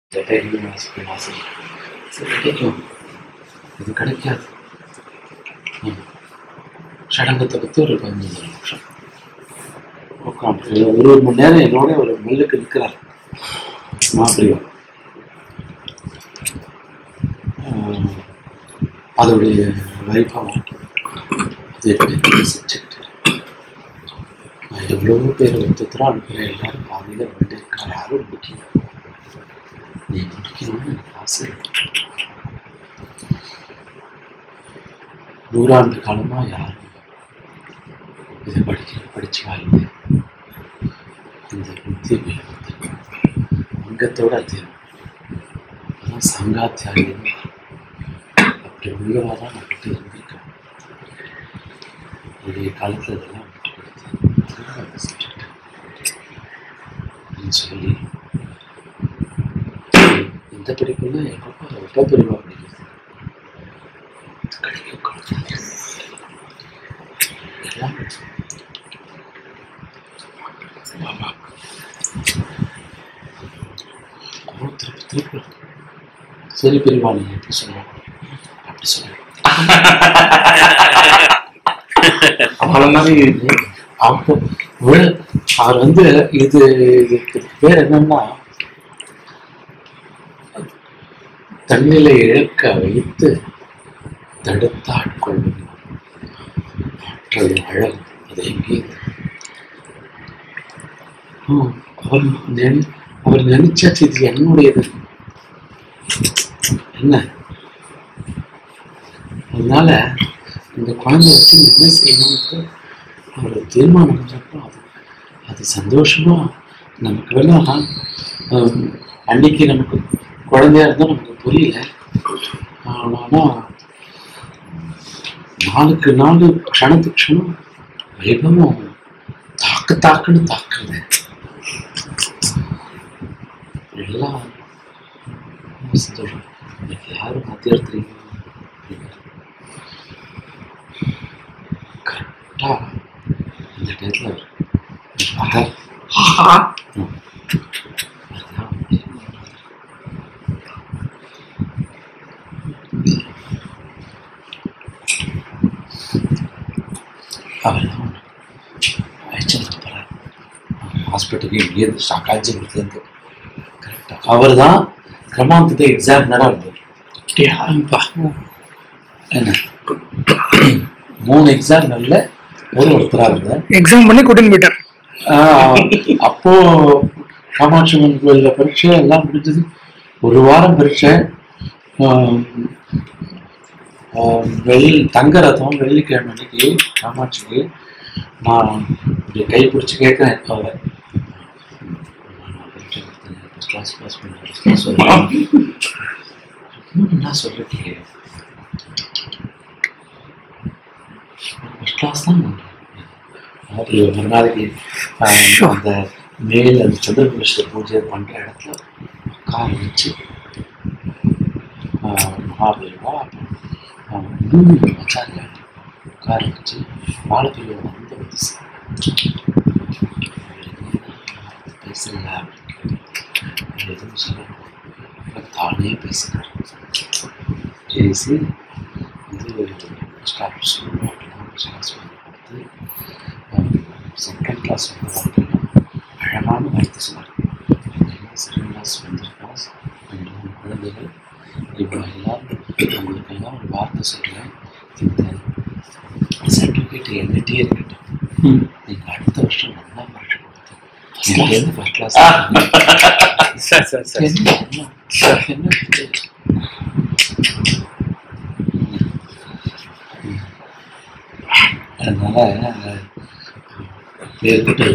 ஜட்டைகள் வாசிப்பு வாசல் சரி கிடைக்கும் இது கிடைக்காது ம். சடங்கத்தை பற்றி ஒரு பதினஞ்சு நிமிஷம் உட்காந்து ஒரு ஒரு மணி நேரம் என்னோட ஒரு மில்லுக்கு இருக்கிறார் மாப்பிள்ளையோ ஆஹ், அதோடைய வைபவம் அது எப்படி சப்ஜெக்ட் எவ்வளவோ பேர் ஒருத்தர் அனுப்புகிற எல்லாரும் பாதியில் வந்து இருக்காங்க யாரும் முடிக்கல நீ முடிக்கணும்னு எனக்கு ஆசை இருக்கு. நூறாண்டு காலமா யாரும் இதை படிக்க படிச்சு வாழ்ந்து இந்த புத்தி அங்கத்தோட அத்தியம் அதான் சங்காத்தியாயம் அப்படி உள்ளவா தான் நம்மகிட்ட இருந்திருக்கேன் என்னுடைய காலத்தில் இதெல்லாம் விட்டு கொடுத்து அதுதான் அந்த subject. அப்படின்னு சொல்லி இந்த படிப்புல எப்பப்போ எப்போ பெரியவா படிக்கிறது கிடைக்கும் கிடைக்கும். எல்லாம் ஆமா. குரு திருப்பி திருப்பி சரி பெரியவா நீங்க எப்படி சொல்லணும் அப்படி சொல்லணும் அவள மாதிரி அவங்க விழ- அவர் வந்து இது இதுக்கு பேர் என்னன்னா தன்னிலை இழக்க வைத்து தடுத்தாட்கொள்ளும் ஆற்றல் அழகு அது எங்கேயும் ஹம், அவர் நினை அவர் நினைச்சாச்சு இது என்னுடையது என்ன அதனால இந்த குழந்தை வச்சு என்ன செய்யணும்னு அவர் தீர்மானம் பண்றப்போ அது அது சந்தோஷமா நமக்கு வேணா ஹம், அன்னைக்கு நமக்கு குழந்தையா இருந்தால் நமக்கு புரியல ஆனா நாளுக்கு நாள் க்ஷணத்துக்கு க்ஷணம் வைபவம் தாக்கு தாக்குன்னு தாக்குது எல்லாம் ரொம்ப சந்தோஷம் எனக்கு யாரும் மத்தியார் தெரியும் கரெக்டா இந்த டயத்தில் பார்த்தார் ம். அதான் அவர் தான் அழைச்சிட்டு போகிறார் ஹாஸ்பிட்டலுக்கு இங்கேருந்து காஞ்சிபுரத்துலேருந்து கரெக்டாக அவர் தான் கிரமாந்தத்தை எக்ஸாமினராக இருந்தார் அப்படியாப்பா என்ன மூணு எக்ஸாம்களில் ஒரு ஒருத்தராக இருந்தார் எக்ஸாம் பண்ணி கூட்டின்னு போயிட்டார் ஆஹ் அப்போ காமாட்சி அம்மன் கோயிலில் பரீட்சை எல்லாம் முடிஞ்சது ஒரு வாரம் பரீட்சை ஆஹ் ஆஹ் வெள்ளி தங்க ரதம் வெள்ளிக்கிழமை அன்னைக்கு காமாட்சிக்கு நான் இப்படி கை பிடிச்சி கேட்குறேன் இப்போ அவரை ஃபஸ்ட் கிளாஸ் பாஸ் பண்ணி சொல்லுவேன் என்ன சொல்லிருக்கீங்க ஃபஸ்ட் கிளாஸ் தான் அதாவது ஒரு நாளைக்கு ஆஹ், அந்த மேல் அந்த சந்திரபுருஷ பூஜை பண்ற இடத்துல உட்கார வச்சு ஆஹ், மகாபெரிவா ஆஹ், இன்னும் ஆச்சாரியா உட்கார வச்சு வாழப்பெரிய வந்து வந்து பேசல அப்படின்னு எதுவும் சொல்லணும் அப்புறம் தானே பேசினார் பேசி இது ஸ்டார்ட் சொல்லுவோம் கொடுத்து செகண்ட் கிளாஸ் வந்து பார்த்தீங்கன்னா அழகான வார்த்தை சொன்னார் செகண்ட் கிளாஸ் வந்திருக்கா ரெண்டு மூணு குழந்தைகள் இப்போ எல்லாரும் உங்களுக்கு எல்லாம் ஒரு வார்த்தை சொல்கிறேன் இந்த சர்டிஃபிகேட் என்கிட்டே இருக்கட்டும் நீங்கள் அடுத்த வருஷம் நல்லா வருஷம் கொடுத்து இங்கேருந்து first class sir sir sir என்ன என்ன என்ன இது? அதனால இருக்கட்டும்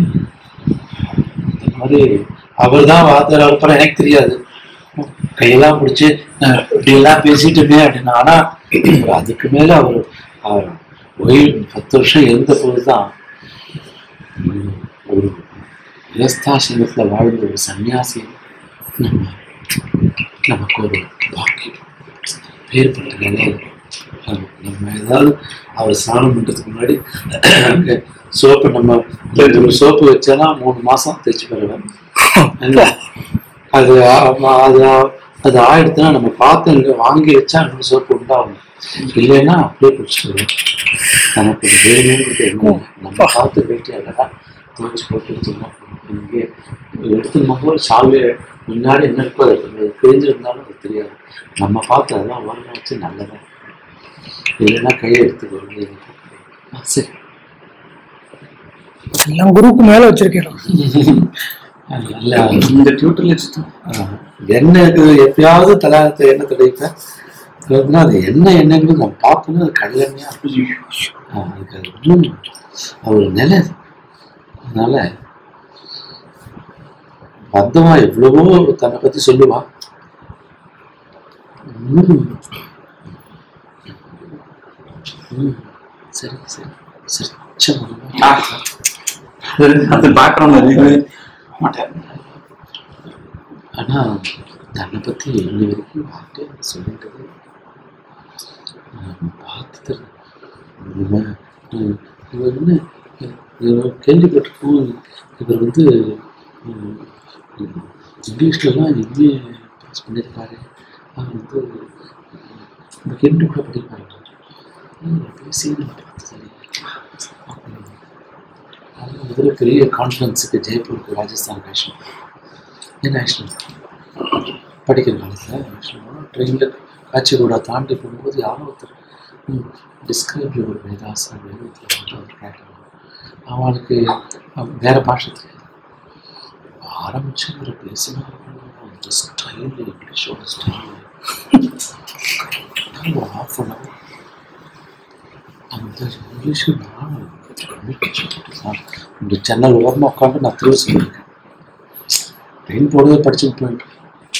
இந்த மாதிரி அவர் தான் வார்த்தை அப்புறம் எனக்கு தெரியாது கையெல்லாம் பிடிச்சி இப்படி எல்லாம் பேசிட்டுமே அப்படின்னு ஆனா அதுக்கு மேல அவர் அவர் ஓய்வு பத்து வருஷம் இருந்த போதுதான் உம், ஒரு கிரஸ்தாசிரமத்துல வாழ்ந்த ஒரு சன்னியாசி நம்ம நமக்கு ஒரு பாக்கியம் பேர்பட்ட நிலையில் நம்ம நம்ம ஏதாவது அவர் ஸ்நானம் பண்ணுறதுக்கு முன்னாடி அங்கே சோப்பு நம்ம ஒரு சோப்பு வச்சாலும் மூணு மாசம் தேய்ச்சி பெறுவேன் அது ஆ- அது ஆ- அது ஆயிடுச்சுன்னா நம்ம பார்த்து இங்க வாங்கி வச்சா நம்ம சோப்பு உண்டாகும் இல்லைன்னா அப்படியே குடிச்சிட்டு வரும் நமக்கு இது வேணுங்கிறது என்ன இல்லை. நம்ம பார்த்து வேட்டியாக துவைச்சு போட்டு வச்சோம்னா இங்கே எடுத்து போது சால்வே முன்னாடி என்ன இருக்கோ அது தெரியாது. கிழிஞ்சிருந்தாலும் அது தெரியாது நம்ம பார்த்து அதெல்லாம் ஓரமாக வச்சு நல்லதா இல்லைன்னா கையை எடுத்துக்கணும் சரி எல்லாம் குருவுக்கு மேல வச்சிருக்கேன் நல்ல இந்த டியூட்டர் லிஸ்ட் ஆஹ் எண்ணெய்க்கு எப்பயாவது தலாகத்தை எண்ணெய் தடவிப்பேன் அதுனா அது என்ன எண்ணெய்ங்கிறது நம்ம பார்க்கணும் அது கடலெண்ணெயா ஆஹ் அதுக்கு அது ஒன்றும் ஒரு நிலை அது. அதனால பத்தமா எவ்வளவோ தன்னை பத்தி சொல்லுவா ம். ம். சரி சரி சரி சரி அது பேக்ரவுண்ட் அறியவே மாட்டேன் ஆனா தன்னை பத்தி இன்னி வரைக்கும் யார்கிட்டயும் அவன் சொல்லிட்டது நான் பார்த்து இவர் என்ன இவர் கேள்விப்பட்டிருக்கோம் இவர் வந்து ம், ம், இங்கிலீஷ்லலாம் எம்ஏ பாஸ் பண்ணியிருக்காரு அவர் வந்து இந்த கேள்வி கூட படிப்பாரு பேசி நான் பார்த்தது முதல்ல பெரிய கான்ஃபரன்ஸுக்கு ஜெய்ப்பூருக்கு ராஜஸ்தான் நேஷனல் நேஷனல் படிக்கிற காலத்தில் ட்ரெயினில் காட்சிகூட தாண்டி போகும்போது யாரோ ஒருத்தர் டிஸ்கிரைப் ஒரு வேதாசா வேதத்தில் வந்து அவர் கேட்டாங்க அவனுக்கு அவன் வேற பாஷை தெரியாது ஆரம்பிச்சு ஒரு பேசினா அந்த ஸ்டைல் இங்கிலீஷோட ஸ்டைல் ஒரு ஆஃப் அன் ஹவர் அந்த இங்கிலீஷு நான் இந்த ஜன்னல் ஓரமாக உட்காந்து நான் திரும்ப சொல்லியிருக்கேன் ட்ரெயின் போடுறதை படிச்சுட்டு போயிட்டேன்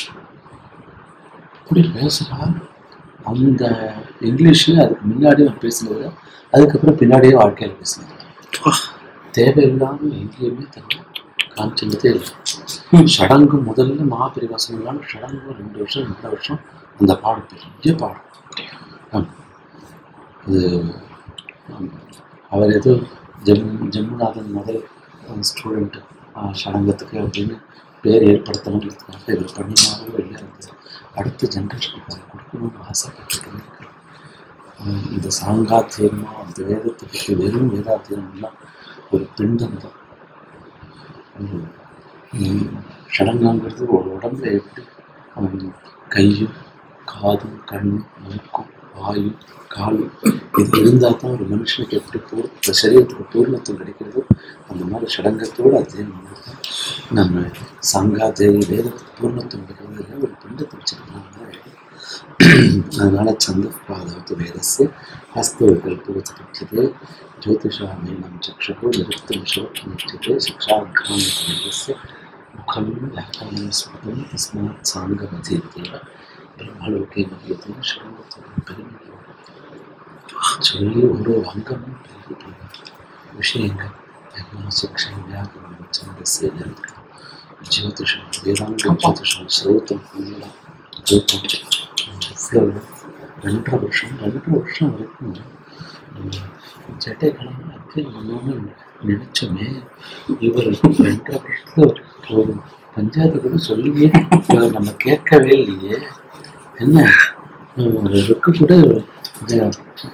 அப்படி பேசுகிறான் அந்த இங்கிலீஷு அதுக்கு முன்னாடி அவன் பேசினது அதுக்கப்புறம் பின்னாடியே வாழ்க்கையில் பேசினது தேவையில்லாமல் எங்கேயுமே தன்னை காமிச்சிருந்ததே இல்லை சடங்கு முதல்ல மகாபரிவாசனம் சடங்கு ரெண்டு வருஷம் ரெண்டு வருஷம் அந்த பாடம் பெரிய பாடம் ஆமா. அது ஆமா. அவர் ஏதோ ஜெம் ஜெம்முநாதன் முதல் ஸ்டூடெண்ட்டு சடங்கத்துக்கு அப்படின்னு பேர் ஏற்படுத்தணுங்கிறதுக்காக இவர் பண்ணினாரோ இல்லை அந்த அடுத்த ஜென்ரேஷனுக்கு அதை கொடுக்கணும்னு ஆசைப்பட்டு இந்த சாங்காத்தியமோ அந்த வேதத்தை பற்றி வெறும் வேதாத்தியம்லாம் ஒரு பிண்டம் தான் உம் உம் சடங்காங்கிறது ஒரு உடம்புல எப்படி அவன் கையும் காதும் கண்ணும் மூக்கும் வாயும் காலும் இது இருந்தால் தான் ஒரு மனுஷனுக்கு எப்படி பூர் இந்த சரீரத்துக்கு பூர்ணத்துவம் கிடைக்கிறதோ அந்த மாதிரி சடங்கத்தோடு அதே மாதிரி தான் நம்ம சங்கா தேவி வேதத்துக்கு பூர்ணத்துவம் கிடைக்கிறது இல்லை ஒரு பிண்டத்தை வச்சுருக்காங்க அதனால சந்தபாதவத்து வேதस्य हस्तविकल्पवचपच्यते ज्योतिषामेनं चक्षुः निरुक्तं शोकमुच्यते शिक्षाग्रामस्य मुखं व्याकरणं स्मृतं तस्मात् साङ्गमधीत्येव ब्रह्मलोके मदीयते शरणत्वं பெருமை சொல்லி ஒரு அங்கமும் பெருகி விஷயங்கள் எல்லாம் சிக்ஷம் வியாகரணம் சந்தஸ்ய நிருக்தம் ஜோதிஷம் வேதாங்கம் ஜோதிஷம் ஸ்ரோதம் குண்டலம் ஜோதம் இவ்வளவு ரெண்டரை வருஷம் ரெண்டரை வருஷம் வரைக்கும் நம்ம ஜட்டை கிழமை அப்படியே நம்ம நினைச்சோமே இவர் ரெண்டரை வருஷத்துல ஒரு பஞ்சாயத்து கூட சொல்லியே இவர் நம்ம கேட்கவே இல்லையே என்ன ஒரு ருக்கு கூட இந்த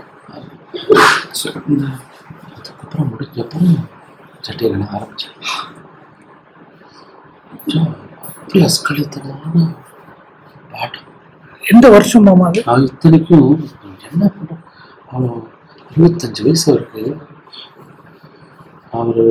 இந்த அதுக்கப்புறம் முடிஞ்ச அப்புறம் சட்டை கண ஆரம்பிச்சேன் அப்படி அஸ்கலித்தனமான பாட்டம் எந்த வருஷம் மாமா அது நான் இத்தனைக்கும் என்ன பண்ண அவன் இருபத்தஞ்சு வயசு அவருக்கு அவர்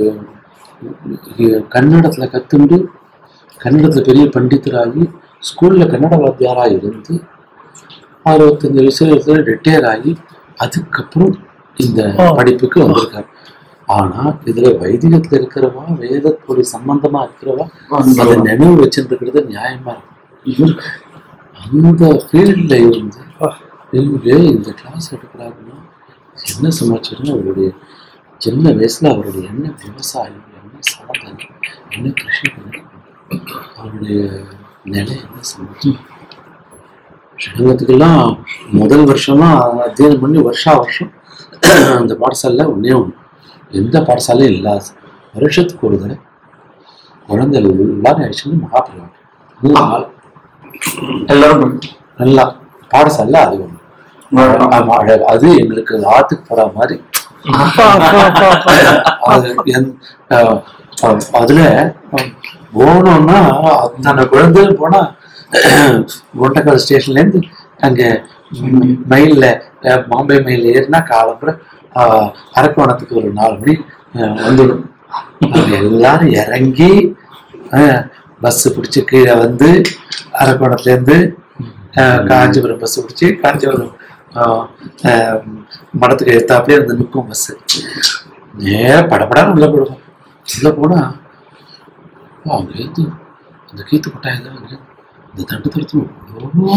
கன்னடத்தில் கற்றுண்டு கன்னடத்தில் பெரிய பண்டிதராகி ஸ்கூலில் கன்னட வாத்தியாராக இருந்து அறுபத்தஞ்சு வயசுல ரிட்டையர் ஆகி அதுக்கப்புறம் இந்த ஆ. படிப்புக்கு வந்திருக்காரு ஆனா இதுல வைதிகத்துல இருக்கிறவா வேதத்தோட சம்பந்தமா இருக்கிறவா அதை நினைவு வச்சிருக்கிறது நியாயமா இருக்கும் அந்த ஃபீல்டில் இருந்து இவங்க இந்த கிளாஸ் எடுக்கிறாருன்னா என்ன சமாச்சாரம் அவருடைய சின்ன வயசுல அவருடைய என்ன விவசாயம் என்ன சாதனை என்ன கிருஷி பண்ணி அவருடைய நிலை என்ன சமாச்சாரம் சடங்கத்துக்கெல்லாம் முதல் வருஷமா அத்தியனம் பண்ணி வருஷா வருஷம் அந்த பாடசாலையில் ஒன்றே ஒன்று எந்த பாடசாலையும் இல்லாத வருஷத்துக்கு ஒரு தடவை குழந்தை எல்லாரும் அழிச்சுட்டு மகாபிரிவாங்க மூணு நாள் எல்லாரும் நல்லா பாடசாலை அது ஒண்ணு ஆமா, அழகு. அது எங்களுக்கு ஆத்துக்கு போற மாதிரி அப்பா அப்பா அப்பா அப்பா அது எந்- அஹ் அஹ் அதுல போனோம்னா அத்தனை குழந்தைகள் போனா ஒட்டக்கால் ஸ்டேஷன்ல இருந்து அங்க ம், மயில்ல அஹ், பாம்பே மயில் ஏறினா காலம்புற அரக்கோணத்துக்கு ஒரு நாலு மணி அஹ், வந்துடும் அங்க எல்லாரும் இறங்கி பஸ் பிடிச்சி கீழே வந்து அரக்கோணத்துல இருந்து அஹ், காஞ்சிபுரம் பஸ் பிடிச்சி காஞ்சிபுரம் அஹ், அஹ், மடத்துக்கு எடுத்தாப்புலயே வந்து நிற்கும் பஸ் நேரா படப்படான்னு உள்ள போடுவோம் உள்ள போனா அவங்க ஏத்து அந்த கீத்து கொட்டாயம் தான் அங்க இந்த தண்டு தடுத்து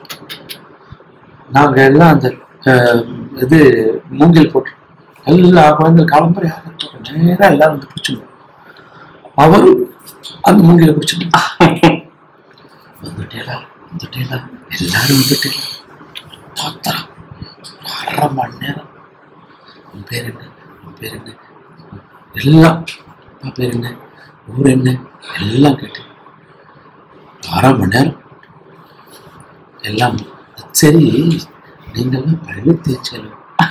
நாங்க எல்லாம் அந்த அஹ், இது மூங்கில் போட்டு எல்லா குழந்தை காலம்பரை நேரா எல்லாரும் வந்து பிடிச்சிடுவோம் அவரும் அந்த மூங்கில பிடிச்சிட்டு வந்துட்டேலா வந்துட்டேலா எல்லாரும் வந்துட்டேலா பார்த்தா அரை மணி நேரம் உன் பேர் என்ன உன் பேர் என்ன எல்லாம் அப்பா பேர் என்ன ஊர் என்ன எல்லாம் கேட்டு அரை மணி நேரம் எல்லாம் சரி நீங்கெல்லாம் பழகு தேய்ச்சலும்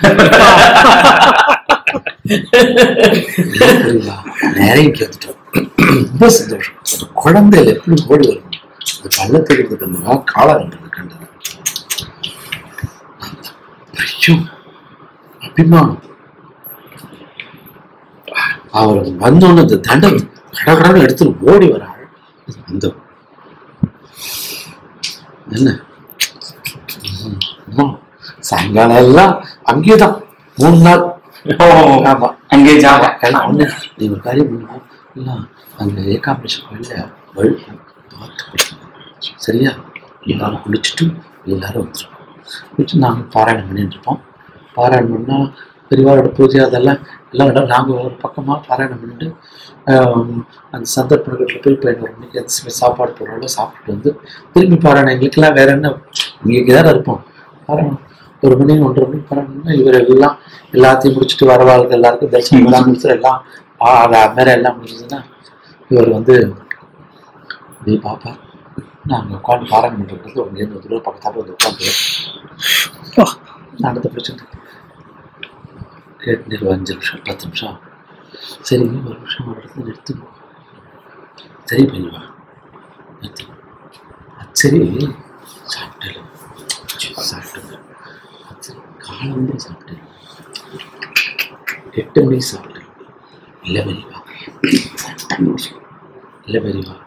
நேரம் கேட்டுட்டோம் ரொம்ப சந்தோஷம் அந்த குழந்தையில எப்படி ஓடி வரும் அந்த பள்ள தேடுறதுக்கு அந்த காலம் கண்டது கண்டது ஐயோ அபிமானம் அவர் வந்தோன்னு அந்த தண்டை கடகடன்னு எடுத்து ஓடி வராள் அந்த என்ன ம், அம்மா, சாயங்காலம் எல்லாம் அங்கேதான் மூணு நாள் ஆமா அங்கே ஜாவா எல்லாம் ஒண்ணு நீ ஒரு காரியம் பண்ணுவோம் இல்ல அங்க ஏகாம்பரேஷன் கோயில்ல வழி பார்த்து குளிக்கணும். சரியா எல்லாரும் குளிச்சுட்டு எல்லாரும் வந்துருப்போம் குளிச்சு நாங்கள் பாராயணம் பண்ணிட்டு இருப்போம் பாராயணம் பண்ணா பெரியவாரோட பூஜை அதெல்லாம் எல்லாம் விட நாங்கள் ஒரு பக்கமாக பாராயணம் பண்ணிட்டு ஆம், அந்த சந்தர்ப்பங்களில் போய் பதினோரு மணிக்கு அந்த சமயம் சாப்பாடு போடுறோம் சாப்பிட்டு வந்து திரும்பி பாராயணம் எங்களுக்கெல்லாம் வேற என்ன இங்கே தான் இருப்போம் பாராயணம் ஒரு மணி ஒன்றரை மணி பாராயணம்னா இவர் எல்லாம் எல்லாத்தையும் முடிச்சுட்டு வரவாளுக்கு எல்லாருக்கும் தரிசனம் எல்லாம் முடிச்சுட்டு எல்லாம் ஆ, அது மேலே எல்லாம் முடிஞ்சதுன்னா இவர் வந்து நீ பாப்பா நாங்கள் உட்காந்து பாராயணம் பண்ணுறது ஒரு நேர்ந்து வந்து பக்கத்தாப்புல வந்து உட்காந்து அப்பா. நடத்த பிரச்சனை கேட்டு ஒரு அஞ்சு நிமிஷம் பத்து நிமிஷம் சரி ஒரு நிமிஷம் ஒரு இடத்துல நிறுத்துங்க சரி பெரியவா நிறுத்து சரி சாப்பிட்டல சாப்பிட்டுங்க சரி காலம் சாப்பிட்டேன் எட்டு மணிக்கு சாப்பிட்டேன் இல்லை பெரியவா இல்லை பெரியவா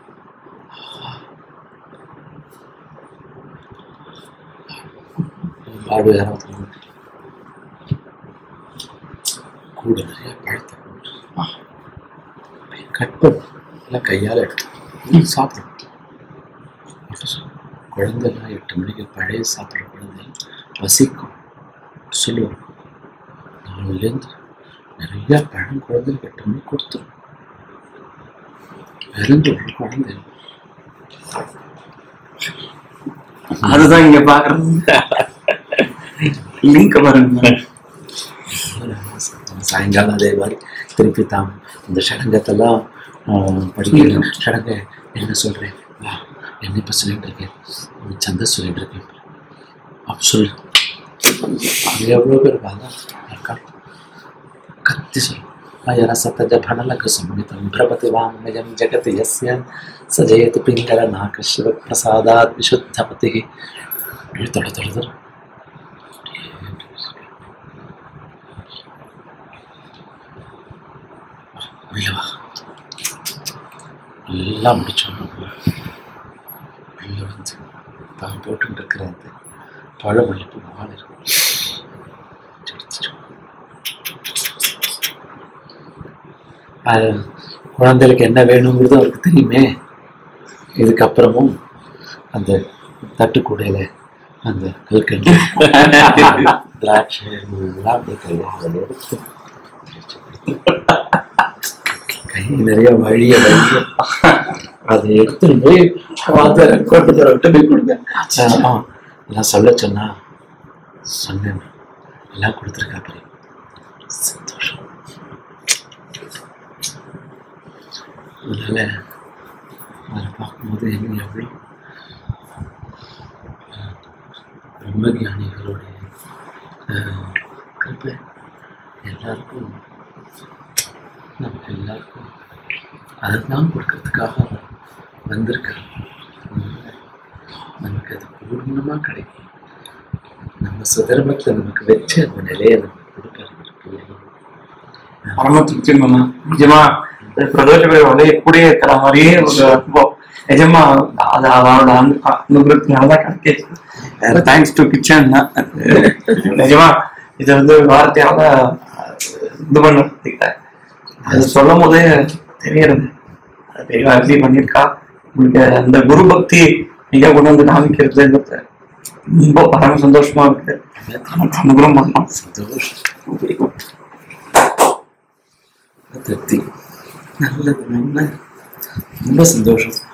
பாடு வேற ஒருத்தர் கூட நிறைய பழத்தை போட்டு கட் பண்ணு எல்லாம் கையால் எடுத்து சாப்பிடும் குழந்தைலாம் எட்டு மணிக்கு பழைய சாப்பிட்ற குழந்தை பசிக்கும் சொல்லுவோம் நாலுலேருந்து நிறைய பழம் குழந்தைக்கு எட்டு மணிக்கு கொடுத்துரும் பிறந்து ஒரு குழந்தை அதுதான் இங்க பாக்குறது லிங்க் பாருங்க சாயங்காலம் அதே மாதிரி திருப்பி தான் இந்த சடங்கத்தெல்லாம் படிக்கணும் சடங்க என்ன சொல்கிறேன் வா என்ன இப்போ சொல்லிட்டு இருக்கேன் உன் சந்தை சொல்லிட்டு இருக்கேன் அப்ப சொல்லு அது எவ்வளோ பேர் வாங்க இருக்காங்க கத்தி சொல்லு रसतज भणलकसुमितं भ्रमति वाङ्मयं जगति यस्य स जयति पिङ्गलनाकशिवप्रसादात् विशुद्धमतिः தொட தொட தொட உள்ள வா எல்லாம் முடிச்சோம் உள்ள வந்து தான் போட்டுட்டு இருக்கிற அந்த பழமளிப்பு மாலை இருக்கும் எடுத்துட்டு அது குழந்தைகளுக்கு என்ன வேணுங்கிறது அவருக்கு தெரியுமே இதுக்கப்புறமும் அந்த தட்டுக்கூடையில அந்த கல்கண்டு திராட்சை எல்லாம் அப்படியே கையால எடுத்து கை நிறைய வழிய வழிய அதை எடுத்துட்டு போய் வந்து கொண்டு போற விட்டு போய் கொடுங்க ஆ, எல்லாம் சொல்ல சொன்னா சொன்னேன் எல்லாம் கொடுத்துருக்கா அப்படி சந்தோஷம் அதனால அதை பார்க்கும்போது என்ன எவ்வளோ பிரம்ம ஞானிகளுடைய அஹ், கிருபை எல்லாருக்கும் நமக்கு எல்லாருக்கும் அதுதான் கொடுக்கறதுக்காக அவர் வந்திருக்கார் அதனால நமக்கு அது பூர்ணமாக கிடைக்கும் நம்ம சுதர்மத்தை நமக்கு வச்சு அந்த நிலையை நமக்கு கொடுக்கறது இருக்கு பரம திருப்தி மாமா நிஜமா இந்த பிரதோஷ வலைய கூடயே இருக்கிற மாதிரியே ஒரு அனுபவம் நிஜமா அது அவரோட அனு அனுகிரகத்தினாலதான் கிடைச்சிச்சு வேற தேங்க்ஸ் டு கிச்சன் நிஜமா இதை வந்து வார்த்தையால இது பண்ண அது சொல்லும் போதே தெரியறது அது பெரியவா எப்படி பண்ணியிருக்கா உங்களுக்கு அந்த குரு பக்தி நீங்க கொண்டு வந்து காமிக்கிறதுங்கிறது ரொம்ப பரம சந்தோஷமா இருக்கு அனுகிரகம் பண்ணலாம் சந்தோஷம் திருப்தி நல்லது நல்ல ரொம்ப சந்தோஷம்